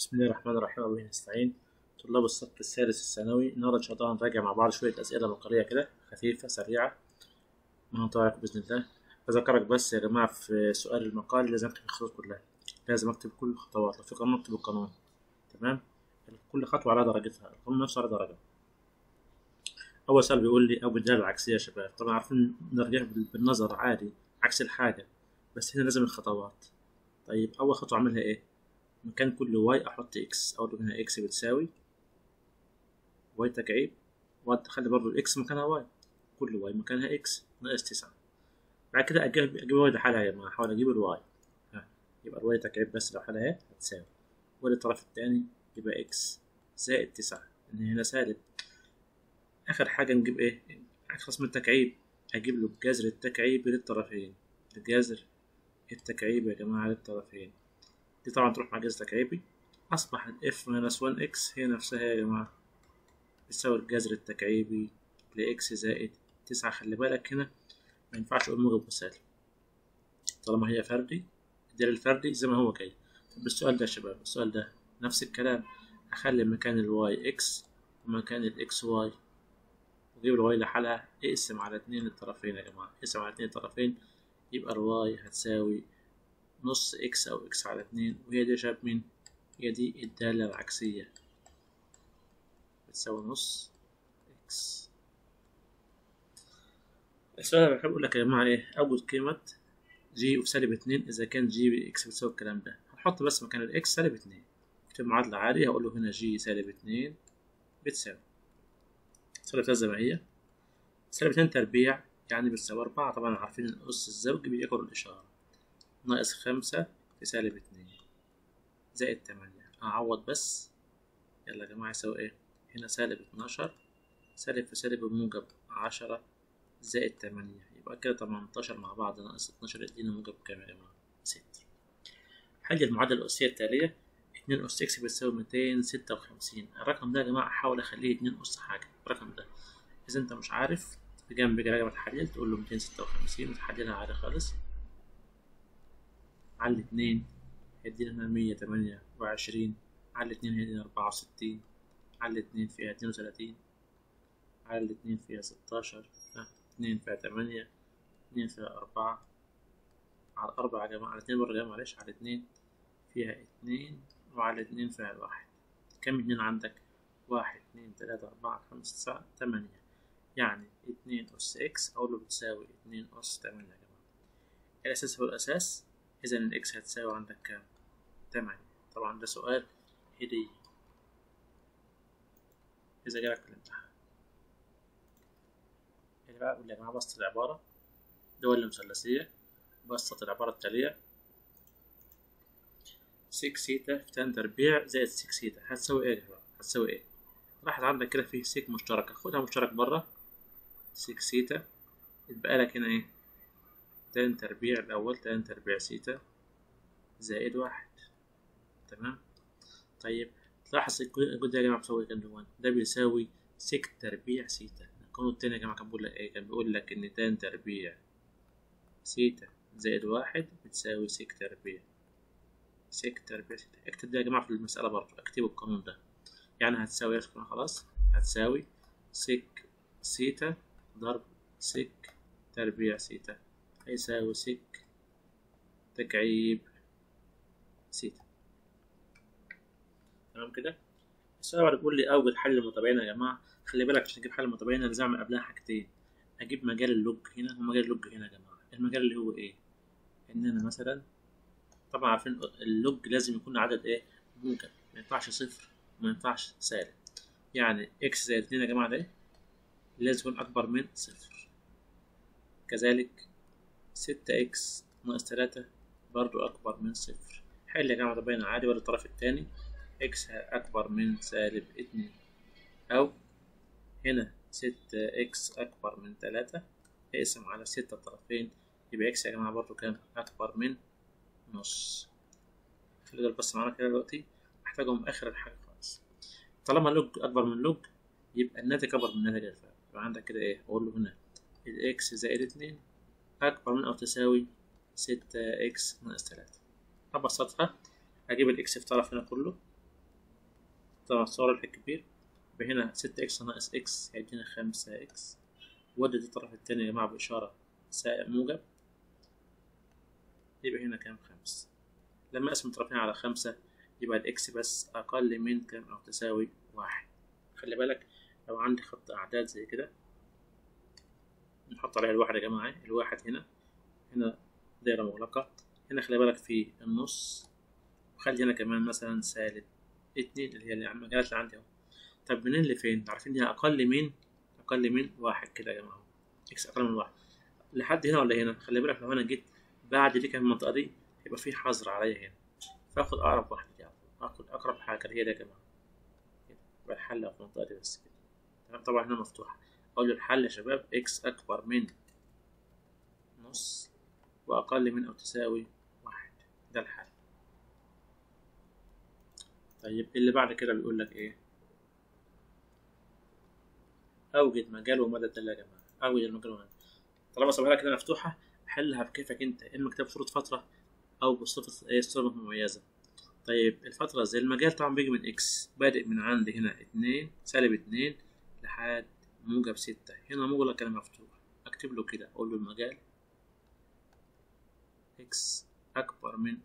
بسم الله الرحمن الرحيم وبه نستعين طلاب الصف الثالث الثانوي النهارده ان شاء الله هنراجع مع بعض شويه اسئله نقريه كده خفيفه سريعه ما هنطلعك باذن الله بذكرك بس يا جماعه في سؤال المقال لازم اكتب الخطوات كلها لازم اكتب كل الخطوات لو في قانون اكتب القانون تمام كل خطوه على درجتها القانون نفسه على درجه اول سؤال بيقول لي او الداله العكسيه يا شباب طبعا عارفين نرجع بالنظر عادي عكس الحاجه بس هنا لازم الخطوات طيب اول خطوه اعملها ايه مكان كل واي احط اكس اقول له هنا اكس بتساوي واي تكعيب واخلي برضو الاكس مكانها واي كل واي مكانها اكس ناقص تسعة بعد كده اجيب اجيب واي لحالها يا جماعه احاول اجيب الواي ها يبقى الواي تكعيب بس لو حالها ايه هتساوي والطرف التاني يبقى اكس زائد تسعة ان هنا سالب اخر حاجه نجيب ايه اخلص من التكعيب اجيب له الجذر التكعيبي للطرفين الجذر التكعيبي يا جماعه للطرفين دي طبعا تروح مع جذر تكعيبي أصبح اف ماينس 1 اكس هي نفسها يا جماعة بتساوي الجذر التكعيبي لإكس زائد تسعة خلي بالك هنا ما ينفعش أقول موجب وسالب طالما هي فردي الدليل الفردي زي ما هو جاي طب السؤال ده يا شباب السؤال ده نفس الكلام أخلي مكان الواي اكس ومكان الاكس واي وأجيب الواي لحالها اقسم على اتنين الطرفين يا جماعة اقسم على اتنين الطرفين يبقى الواي هتساوي نص اكس او اكس على اتنين وهي دي شاب مين هي دي الدالة العكسية بتساوي نص اكس السؤال اللي بحب اقول لك يا جماعة ايه اوجد قيمة جي في سالب اتنين اذا كان جي اكس بتساوي الكلام ده هنحط بس مكان الاكس سالب اتنين في معادلة عادية هقول له هنا جي سالب اتنين بتساوي سالب زي ما هي سالب اتنين تربيع يعني بتساوي أربعة طبعا عارفين الأس الزوجي بياكل الإشارة ناقص خمسة في سالب اتنين زائد تمانية أعوض بس يلا يا جماعة يساوي ايه هنا سالب اتناشر سالب في سالب بموجب عشرة زائد تمانية يبقى كده تمنتاشر مع بعض ناقص اتناشر يدينا موجب كام يا جماعة ستة حل المعادلة الأسية التالية اتنين أس إكس بتساوي ميتين ستة وخمسين الرقم ده يا جماعة أحاول أخليه اتنين أس حاجة الرقم ده إذا أنت مش عارف بجنب رقم التحليل تقول له ميتين ستة وخمسين وتحللها عادي خالص على الاتنين هيدينا هنا مية تمانية وعشرين على الاتنين هيدينا أربعة وستين على الاتنين فيها اتنين وتلاتين على الاتنين فيها ستاشر اتنين فيها تمانية اتنين فيها أربعة على أربعة يا جماعة على اتنين برضه معلش على اتنين فيها اتنين وعلى اتنين فيها الواحد كم اتنين عندك؟ واحد اتنين تلاتة أربعة خمسة تسعة تمانية يعني اتنين أس إكس أقول له بتساوي اتنين أس تمانية يا جماعة الأساس هو الأساس إذا الإكس هتساوي عندك كام؟ تمانية طبعا ده سؤال هدية إذا جالك في الامتحان اللي بقى أقول يا جماعة بسط العبارة دول مثلثية بسط العبارة التالية سيك سيتا في تان تربيع زائد سيك سيتا هتساوي إيه يا جماعة؟ هتساوي إيه؟ راحت عندك كده في سيك مشتركة خدها مشترك بره سيك سيتا يتبقى لك هنا إيه؟ تان تربيع الأول تان تربيع سيتا زائد واحد تمام طيب تلاحظ الجزء ده يا جماعة بيساوي كام دوان ده بيساوي سيك تربيع سيتا القانون التاني يا جماعة كان بيقول لك إيه كان بيقول لك إن تان تربيع سيتا زائد واحد بتساوي سيك تربيع سيك تربيع سيتا اكتب ده يا جماعة في المسألة برضه اكتبوا القانون ده يعني هتساوي يا خلاص هتساوي سيك سيتا ضرب سيك تربيع سيتا هيساوي سك تكعيب سيتا تمام كده السؤال بعد بيقول لي اوجد حل المتباين يا جماعه خلي بالك عشان اجيب حل المتباين لازم اعمل قبلها حاجتين اجيب مجال اللوج هنا ومجال اللوج هنا يا جماعه المجال اللي هو ايه ان انا مثلا طبعا عارفين اللوج لازم يكون عدد ايه موجب ما ينفعش صفر ما ينفعش سالب يعني اكس زائد اتنين يا جماعه ده لازم يكون اكبر من صفر كذلك ستة إكس ناقص تلاتة برضو أكبر من صفر حل يا جماعة تبين عادي ولا الطرف التاني إكس أكبر من سالب اتنين أو هنا ستة إكس أكبر من تلاتة اقسم على ستة الطرفين يبقى إكس يا جماعة برضو كام أكبر من نص خلي دول بس معانا كده دلوقتي محتاجهم آخر الحاجة خالص طالما لوج أكبر من لوج يبقى الناتج أكبر من الناتج الفعلي يبقى عندك كده إيه أقول له هنا الإكس زائد اتنين أكبر من أو تساوي ستة إكس ناقص تلاتة أبسطها أجيب الإكس في طرف هنا كله طبعا الصور الكبير يبقى هنا ستة إكس ناقص إكس هيدينا خمسة إكس ودد الطرف التاني يا جماعة بإشارة سائق موجب يبقى هنا كام خمسة لما أقسم الطرفين على خمسة يبقى الإكس بس أقل من كام أو تساوي واحد خلي بالك لو عندي خط أعداد زي كده نحط عليها الواحد يا جماعة الواحد هنا هنا دايرة مغلقة هنا خلي بالك في النص وخلي هنا كمان مثلا سالب اتنين اللي هي المجالات اللي عندي اهو طب منين لفين؟ عارفين هي أقل من أقل من واحد كده يا جماعة إكس أقل من واحد لحد هنا ولا هنا؟ خلي بالك لو أنا جيت بعد دي كان المنطقة دي يبقى في حظر عليا هنا فآخد أقرب واحدة دي آخد أقرب حاجة اللي هي دي يا جماعة كده يبقى الحل في المنطقة دي بس كده تمام طبعا هنا مفتوحة أقول له الحل يا شباب إكس أكبر من نص وأقل من أو تساوي واحد ده الحل طيب اللي بعد كده بيقول لك إيه أوجد مجال ومدى الدالة يا جماعة أوجد المجال ومدى طالما سابها لك كده مفتوحة حلها بكيفك أنت إما كتاب صورة فترة أو بصفة إيه صورة مميزة طيب الفترة زي المجال طبعا بيجي من إكس بادئ من عندي هنا اتنين سالب اتنين لحد موجب ستة هنا مغلق أنا مفتوح أكتب له كده أقول له المجال إكس أكبر من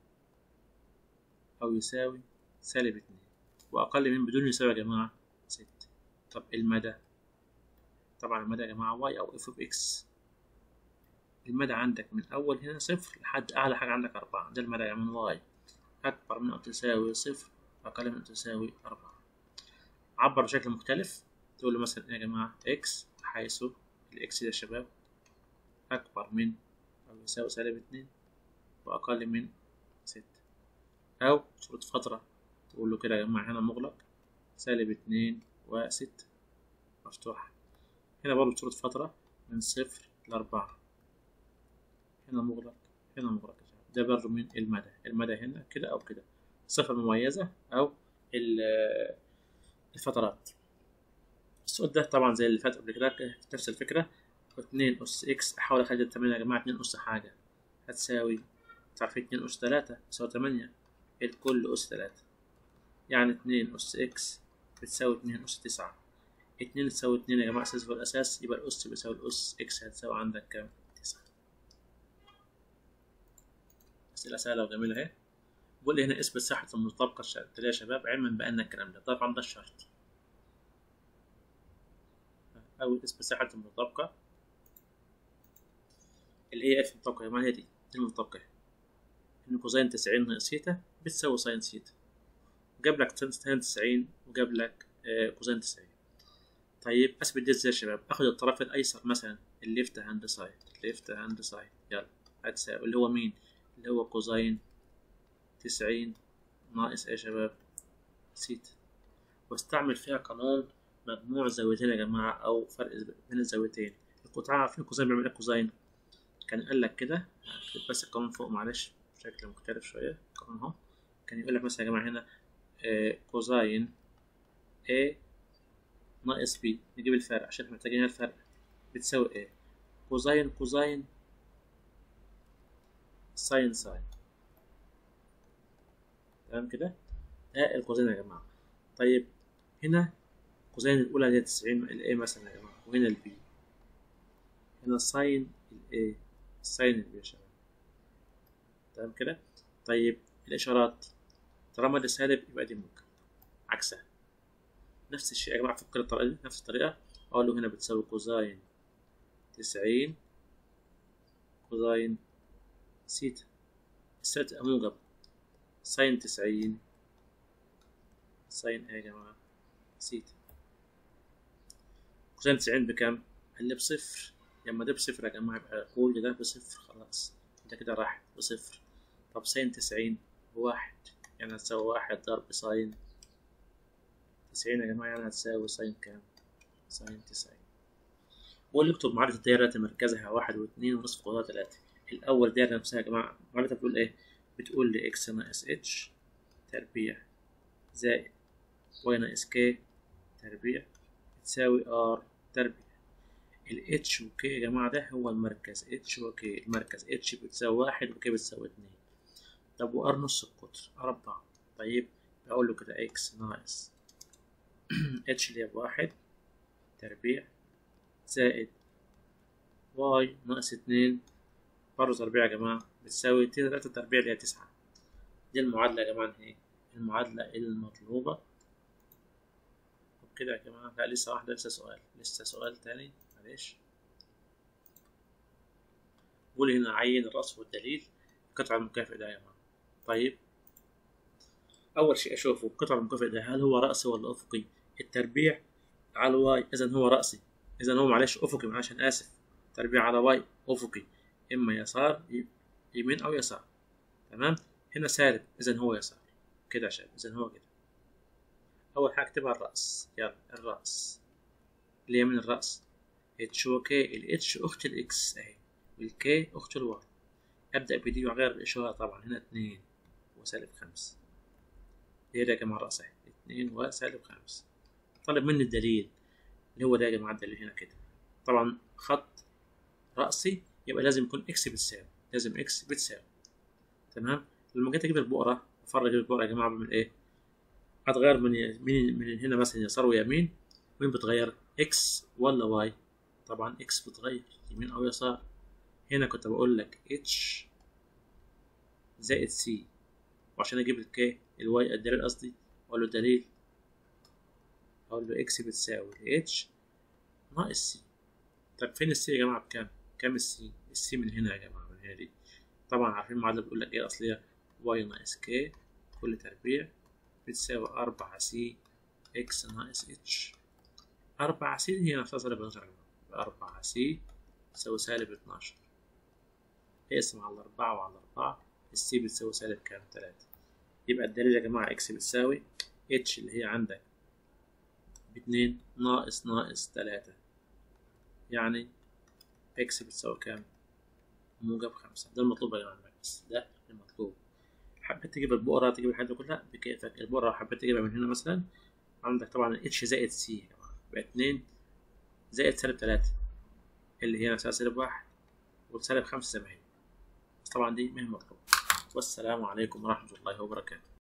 أو يساوي سالب اتنين وأقل من بدون يساوي يا جماعة ستة طب المدى طبعا المدى يا جماعة واي أو اف بإكس المدى عندك من أول هنا صفر لحد أعلى حاجة عندك أربعة ده المدى يا من واي أكبر من أو تساوي صفر أقل من أو تساوي أربعة عبر بشكل مختلف تقول له مثلا إيه يا جماعة إكس حيث الإكس ده يا شباب أكبر من أو يساوي سالب اتنين وأقل من ستة أو صورة فترة تقول له كده يا جماعة هنا مغلق سالب اتنين وستة مفتوحة هنا برضه صورة فترة من صفر لأربعة هنا مغلق هنا مغلق ده برضه من المدى المدى هنا كده أو كده صفة مميزة أو الفترات السؤال ده طبعا زي اللي فات قبل كده نفس الفكرة اتنين أس إكس أحاول أخلي التمانية يا جماعة اتنين أس حاجة هتساوي تعرفين اتنين أس تلاتة تساوي تمانية الكل أس تلاتة يعني اتنين أس إكس بتساوي اتنين أس تسعة اتنين تساوي اتنين يا جماعة أساس والأساس يبقى الأس بيساوي الأس إكس هتساوي عندك كام؟ تسعة أسئلة سهلة وجميلة أهي بيقول لي هنا اثبت صحة المطابقة الشرطية يا شباب علما بأن الكلام ده طبعا ده الشرط أو اثبت صحة المطابقة اللي هي اف المطابقة ما هي دي دي المطابقة إن كوزين تسعين ناقص ثيتا بتساوي ساين ثيتا جاب لك ساين تسعين وجاب لك آه كوزين تسعين طيب اثبت دي ازاي يا شباب اخد الطرف الايسر مثلا الليفت هاند سايد ليفت هاند سايد يلا هتساوي اللي هو مين اللي هو كوزين تسعين ناقص ايه يا شباب ثيتا واستعمل فيها قانون مجموع زاويتين يا جماعة أو فرق بين الزاويتين القطاع عارفين كوزين بيعمل ايه كوزين كان قال لك كده هكتب بس القانون فوق معلش بشكل مختلف شوية القانون اهو كان يقول لك مثلا يا جماعة هنا آه كوزين A ناقص B نجيب الفرق عشان احنا محتاجين الفرق بتساوي ايه كوزين كوزين ساين ساين تمام كده ده الكوزين يا جماعة طيب هنا كوزين الأولى دي تسعين ال A مثلا يا جماعة وهنا ال B هنا ساين ال A ساين ال B يا شباب تمام كده طيب الإشارات طالما دي سالب يبقى دي موجب عكسها نفس الشيء يا جماعة فكر الطريقة دي نفس الطريقة أقول له هنا بتساوي كوزين تسعين كوزين سيتا السالب تبقى موجب ساين تسعين ساين ايه يا جماعة سيتا كوزين تسعين بكام؟ قال لي بصفر لما ده بصفر يا جماعة يبقى كل ده بصفر خلاص ده كده راح بصفر طب ساين تسعين بواحد يعني هتساوي واحد ضرب ساين تسعين يا جماعة يعني هتساوي ساين كام؟ ساين تسعين واللي اكتب معادلة الدايرة التي مركزها واحد واتنين ونصف قوتها تلاتة الأول دايرة نفسها يا جماعة معادلتها بتقول إيه؟ بتقول لي إكس ناقص إتش تربيع زائد واي ناقص كي تربيع تساوي ار تربيع ال اتش وكي يا جماعة ده هو المركز اتش وكي المركز اتش بتساوي واحد وكي بتساوي اتنين طب وار نص القطر أربعة طيب بقول له كده إكس ناقص اتش اللي هي بواحد تربيع زائد واي ناقص اتنين برضه تربيع يا جماعة بتساوي تلاتة تربيع اللي هي تسعة دي المعادلة يا جماعة هي المعادلة المطلوبة وبكده يا جماعة لا لسه واحدة لسه سؤال لسه سؤال تاني معلش قول هنا عين الرأس والدليل القطع المكافئ ده يا جماعة طيب أول شيء أشوفه القطع المكافئ ده هل هو رأسي ولا أفقي التربيع على واي إذا هو رأسي إذا هو معلش أفقي معلش أنا آسف تربيع على واي أفقي إما يسار يمين أو يسار تمام هنا سالب إذا هو يسار كده يا شباب إذا هو كده أول حاجة اكتبها الرأس يلا الرأس اللي هي من الرأس اتش وكي الاتش أخت الإكس أهي والكي أخت الواي أبدأ بدي وأغير الإشارة طبعا هنا اتنين وسالب خمسة هي ده يا جماعة الرأس أهي اتنين وسالب خمسة طالب مني الدليل اللي هو ده يا جماعة الدليل هنا كده طبعا خط رأسي يبقى لازم يكون إكس بتساوي لازم إكس بتساوي تمام لما جيت أجيب البقرة أفرج البقرة يا جماعة بعمل إيه؟ هتغير من من من هنا مثلا يسار ويمين مين بتغير اكس ولا واي طبعا اكس بتغير يمين او يسار هنا كنت بقول لك اتش زائد سي وعشان اجيب الكي الواي الدليل قصدي اقول له دليل اقول له اكس بتساوي اتش ناقص سي طب فين السي يا جماعه بكام كام السي السي من هنا يا جماعه من هنا دي طبعا عارفين المعادله بتقول لك ايه اصليه واي ناقص كي كل تربيع بتساوي أربعة سي إكس ناقص إتش أربعة سي هي نفسها سالب اتناشر أربعة سي تساوي سالب اتناشر اقسم على الأربعة وعلى الأربعة السي بتساوي سالب كام تلاتة يبقى الدليل يا جماعة إكس بتساوي إتش اللي هي عندك باتنين ناقص ناقص تلاتة يعني إكس بتساوي كام موجب خمسة ده المطلوب يا جماعة بس ده المطلوب حبيت تجيب البقرة تجيب الحاجات دي كلها بكيفك البقرة لو حبيت تجيبها من هنا مثلا عندك طبعا اتش زائد سي يبقى اتنين زائد سالب تلاتة اللي هي نفسها سالب واحد وسالب خمسة زي ما هي بس طبعا دي مهم مطلوب والسلام عليكم ورحمة الله وبركاته